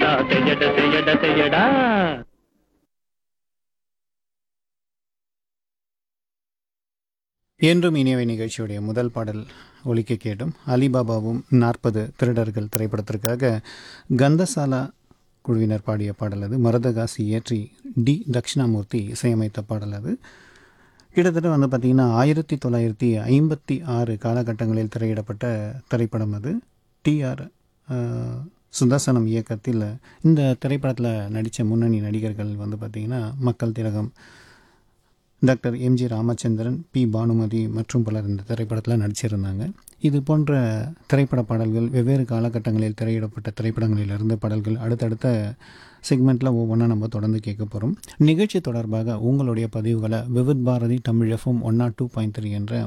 செய்யடா செய்யட செய்யட செய்யடா என்றும் இனியவை நிகழ்ச்சியுடைய முதல் பாடல் ஒலிக்க கேட்டும் அலிபாபாவும் நாற்பது திருடர்கள் திரைப்படத்திற்காக கந்தசாலா குழுவினர் பாடிய பாடல் அது மரதகாசி இயற்றி டி தட்சிணாமூர்த்தி இசையமைத்த பாடல் அது கிட்டத்தட்ட வந்து பார்த்திங்கன்னா ஆயிரத்தி தொள்ளாயிரத்தி ஐம்பத்தி ஆறு காலகட்டங்களில் திரையிடப்பட்ட திரைப்படம் அது டிஆர் சுதர்சனம் இயக்கத்தில் இந்த திரைப்படத்தில் நடித்த முன்னணி நடிகர்கள் வந்து பார்த்திங்கன்னா Makkal Thilagam doctor MG Ramachandran P Bhanumathi மற்றும் பலர் இந்த திரைப்படத்தில் நடிச்சிருந்தாங்க இது போன்ற திரைப்பட பாடல்கள் வெவ்வேறு காலகட்டங்களில் திரையிடப்பட்ட திரைப்படங்களிலிருந்து பாடல்கள் அடுத்தடுத்த செக்மெண்ட்டில் ஒவ்வொன்றா நம்ம தொடர்ந்து கேட்க போகிறோம் நிகழ்ச்சி தொடர்பாக உங்களுடைய பதிவுகளை Vividh Bharati Tamil FM one naught two point three என்ற